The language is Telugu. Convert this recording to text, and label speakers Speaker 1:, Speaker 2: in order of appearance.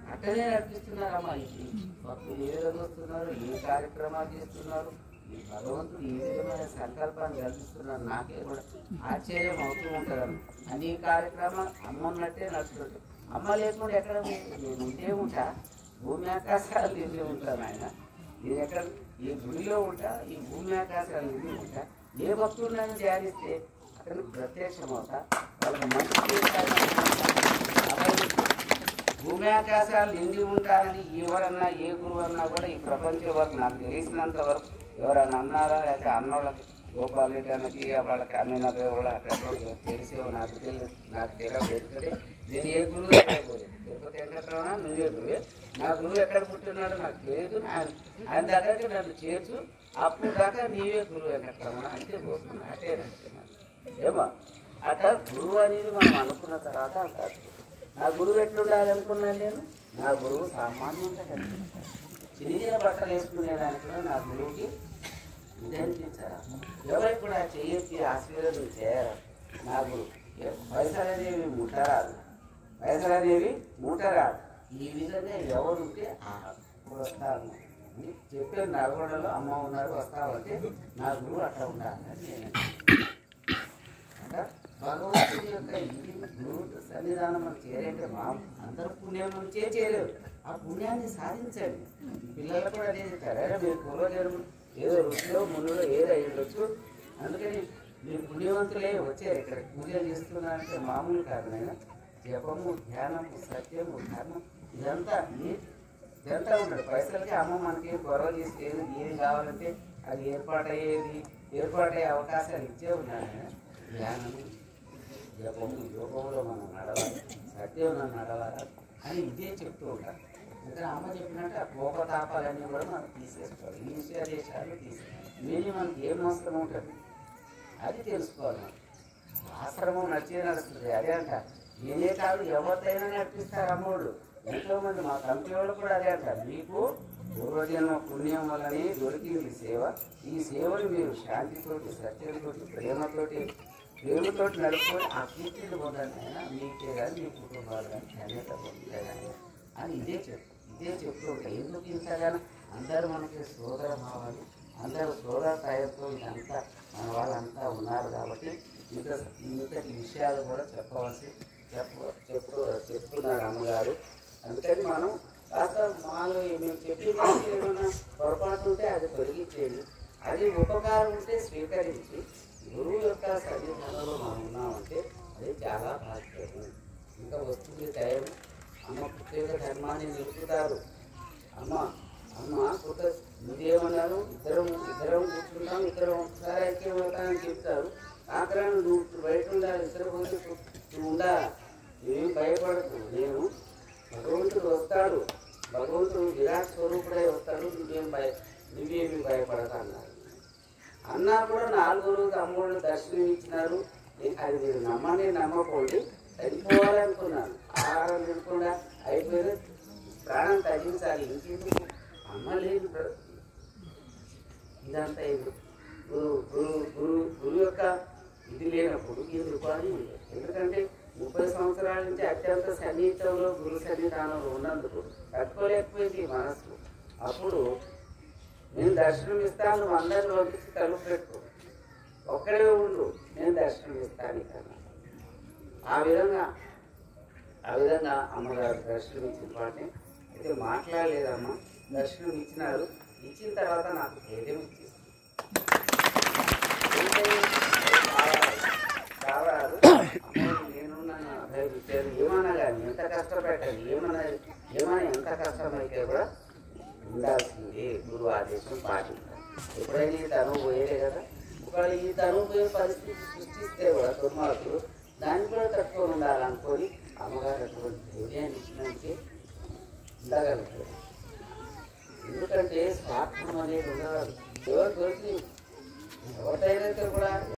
Speaker 1: అట్టనే నడిపిస్తున్నారమ్మా ఇది భక్తులు ఏ విధంగా వస్తున్నారు ఏ కార్యక్రమాలు చేస్తున్నారు ఈ భగవంతుడు ఏ విధమైన సంకల్పాన్ని కల్పిస్తున్నారు నాకే కూడా ఆశ్చర్యం అవుతూ ఉంటారు అన్ని కార్యక్రమాలు అమ్మ ఉన్నట్టే నడుస్తుంటారు అమ్మ లేకుండా ఎక్కడ ఉంది? నేను ఉంటే ఉంటా భూమి ఆకాశాలు నిండి ఉంటాను ఆయన నేను ఎక్కడ ఈ గుడిలో ఉంటా ఈ భూమి ఆకాశాలు నిండి ఉంటా ఏ భక్తుడు నన్ను ధ్యానిస్తే అతను ప్రత్యక్షం అవుతా వాళ్ళకి మంచి చేస్తానని అలాగే భూమి ఆకాశాలు నిండి ఉంటారని ఎవరన్నా ఏ గురువు అన్నా కూడా ఈ ప్రపంచం వరకు నాకు తెలిసినంత వరకు ఎవరన్నా అన్నారా లేకపోతే అన్నోళ్ళకి గోపాల్ రెడ్డి అన్నకి వాళ్ళకి అన్న కూడా అక్కడ తెలిసేవో నాకు తెలియదు నాకు తెలియదు ఎందుకంటే నేను ఏ గురువు లేకపోలేదు తిరుపతి వెంకటరమణ నువ్వే గురువే నా గురువు ఎక్కడ పుట్టినాడో నాకు తెలియదు ఆయన ఆయన దగ్గరికి నన్ను చేర్చు అప్పుడు దాకా నీవే గురువు వెంకటరమణ అంటే పోతున్నా అటే ఏమో అట్లా గురువు అనేది మనం అనుకున్న తర్వాత అంటారు నా గురువు ఎట్లుండాలి అనుకున్నాను నేను నా గురువు సామాన్యంగా కనిపిస్తాడు చిన్న బట్టలు వేసుకునేదానికి కూడా నా గురువుకి ఇదనిపించారా ఎవరికి కూడా చెయ్యొచ్చి ఆశీర్వాదం చేయరు నా గురువు పైసలు అనేవి ముట్టరాదు పైసలు అనేవి ముట్టరాదు ఈ విధంగా ఎవరు ఉంటే ఆ వస్తారు అని చెప్పే నల్గొండలో అమ్మ ఉన్నారు వస్తావంటే నా గురువు అట్లా ఉండాలి అని నేను అంటే భగవంతుడి యొక్క ఈ గురువు సన్నిధానం మనం చేయాలంటే మా అందరూ పుణ్యం నుంచే చేయలేరు ఆ పుణ్యాన్ని సాధించండి పిల్లలు కూడా అదే చెప్తారు అరే మీరు పూర్వజన్మ ఏదో రుచిలో మునులో ఏదో అయి ఉండొచ్చు అందుకని మీరు పుణ్యవంతులే వచ్చారు ఇక్కడ పూజలు చేస్తున్నారంటే మామూలు కాదు నాయన జపము ధ్యానము సత్యము ధర్మం ఇదంతా ఈ- ఇదంతా ఉండదు పైసలకి అమ్మ మనకి గొడవ చేసేది ఏది కావాలంటే అది ఏర్పాటయ్యేది ఏర్పాటయ్యే అవకాశాలు ఇచ్చే ఉన్నాయి నాయన. ధ్యానము జపము యోగంలో మనం నడవాలి సత్యంలో నడవాలి అని ఇదే చెప్తూ ఉంటారు ఇక్కడ అమ్మ చెప్పినట్టు ఆ కోపతాపాలన్నీ కూడా మనం తీసేసుకోవాలి ఈ విషయాలు తీసేయాలి వీళ్ళు మనకి ఏం అవసరం ఉంటుంది అది తెలుసుకోవాలి మనం. ఆశ్రమం నచ్చే నడుస్తుంది అదే అంట నేనే కాదు ఎవరితైనా నడిపిస్తారు అమ్మోళ్ళు ఎంతో మంది మా కంపెనీ వాళ్ళు కూడా అదే అంటారు మీకు పూర్వజన్మ పుణ్యం వల్లనే దొరికింది సేవ ఈ సేవను మీరు శాంతితోటి సత్యంతోటి ప్రేమతోటి ప్రేమతోటి నడుపుకొని ఆ కీర్తిని పొందండి అయినా మీకే కానీ మీ కుటుంబాలు కానీ ధన్యత పొందుతాయి కానీ అని ఇదే చెప్పు ఇదే చెప్తూ ఉంటాయి ఎందుకు ఇంతగానో అందరూ మనకి సోదర భావాలు అందరూ సోదర స్థాయితో ఇదంతా మన వాళ్ళంతా ఉన్నారు కాబట్టి ఇంత ఇంతటి విషయాలు కూడా చెప్పవలసి చెప్ప చెప్తూ చెప్తున్నారు అమ్మగారు అందుకని మనం కాస్త మాలో మేము చెప్పిన దానికి ఏమైనా పొరపాటు ఉంటే అది తొలగించేది అది ఉపకారం ఉంటే స్వీకరించి గురువు యొక్క సన్నిధానంలో మనం ఉన్నామంటే అది చాలా భాగ్యం ఇంకా వస్తుంది టైం అమ్మ ప్రత్యేక ధర్మాన్ని నిలుపుతారు అమ్మ అమ్మ పుట్ట నువ్వేమన్నారు ఇద్దరం ఇద్దరం కూర్చుంటాం ఇద్దరం ఒకసారి ఐక్యమవుతామని చెప్తారు ఆఖరా నువ్వు బయట ఉండాలి ఇద్దరు పోతే నువ్వు ఉండాలి నువ్వేం భయపడకు నేను భగవంతుడు వస్తాడు భగవంతుడు విరాట్ స్వరూపుడై వస్తాడు నువ్వేం భయ నువ్వేమి భయపడతా అన్నారు అన్నా కూడా నాలుగు రోజు అమ్మోళ్ళు దర్శనం ఇచ్చినారు ఇక అది మీరు నమ్మని నమ్మకండి చనిపోవాలనుకున్నాను ఆహారం తినకుండా అయిపోయిన ప్రాణం తగ్గించాలి ఇంకెందుకు అమ్మ లేదు ప్ర- ఇదంతా ఎందుకు గురు గురు గురు గురువు యొక్క ఇది లేనప్పుడు ఎందుకు అని ఉంది ఎందుకంటే ముప్పై సంవత్సరాల నుంచి అత్యంత సన్నిహితంలో గురు సన్నిధానంలో ఉన్నందుకు తట్టుకోలేకపోయింది ఈ మనసు అప్పుడు నేను దర్శనం ఇస్తాను నువ్వు అందరిని పంపించి తలుపు పెట్టు ఒక్కడే ఉండు నేను దర్శనం ఇస్తాను కన్నా ఆ విధంగా ఆ విధంగా అమ్మగారు దర్శనం ఇచ్చిన వాటిని అయితే మాట్లాడలేదమ్మా దర్శనం ఇచ్చినారు ఇచ్చిన తర్వాత నాకు ధైర్యం ఇచ్చేసింది కావాలి నేనున్నాను ధైర్యం ఇచ్చారు ఏమన్నా కానీ ఎంత కష్టపెట్టాలి ఏమన్నా ఏమైనా ఎంత కష్టమైతే కూడా ఉండాల్సిందే గురువు ఆదేశం పాటించాలి ఎప్పుడైనా ఈ తనువు పోయేదే కదా ఒకవేళ ఈ తనువు పోయే పరిస్థితి సృష్టిస్తే కూడా దుర్మార్గులు దాన్ని కూడా తట్టుకొని ఉండాలనుకొని అమ్మగారు అటువంటి ధైర్యాన్ని ఇచ్చినందుకే ఉండగలుగుతారు ఎందుకంటే స్వార్థం అనేది ఉండదు ఎవరు దొరికి ఎవరిదైనా కూడా